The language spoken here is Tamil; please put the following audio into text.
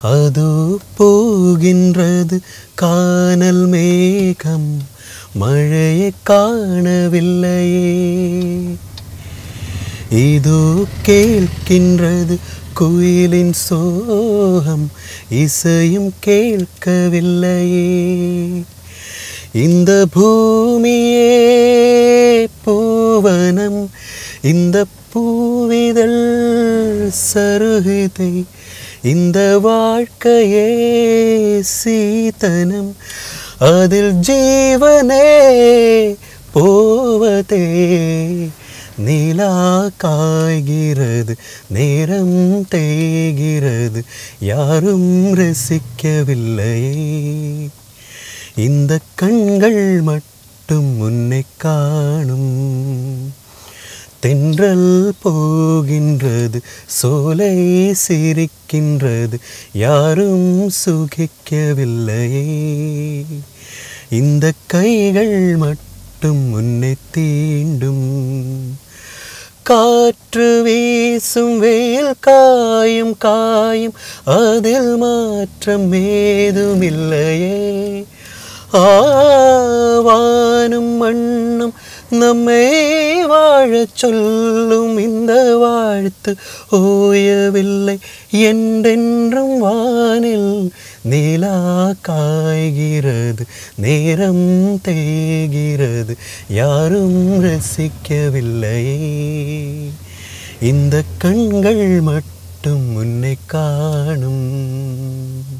அது போகின்றது காணல் மேகம் மழையை காணவில்லையே இதோ கேட்கின்றது குயிலின் சோகம் இசையும் கேட்கவில்லையே இந்த பூமியே பூவனம் இந்த பூவிதழ் சருகுதை இந்த வாழ்க்கையே சீதனம் அதில் ஜீவனே போவதே நிலா காய்கிறது நேரம் தேய்கிறது யாரும் ரசிக்கவில்லையே இந்த கண்கள் மட்டும் உன்னை காணும் தென்றல் போகின்றது சோலை சிரிக்கின்றது யாரும் சுகிக்கவில்லையே இந்த கைகள் மட்டும் உன்னை தீண்டும் காற்று வீசும் வெயில் காயும் காயும் அதில் மாற்றம் ஏதுமில்லையே ஆவானும் மண்ணும் நம்மை வாழச் சொல்லும் இந்த வாழ்த்து ஓயவில்லை என்றென்றும் வானில் நிலா காய்கிறது நேரம் தேய்கிறது யாரும் ரசிக்கவில்லையே இந்த கண்கள் மட்டும் உன்னை காணும்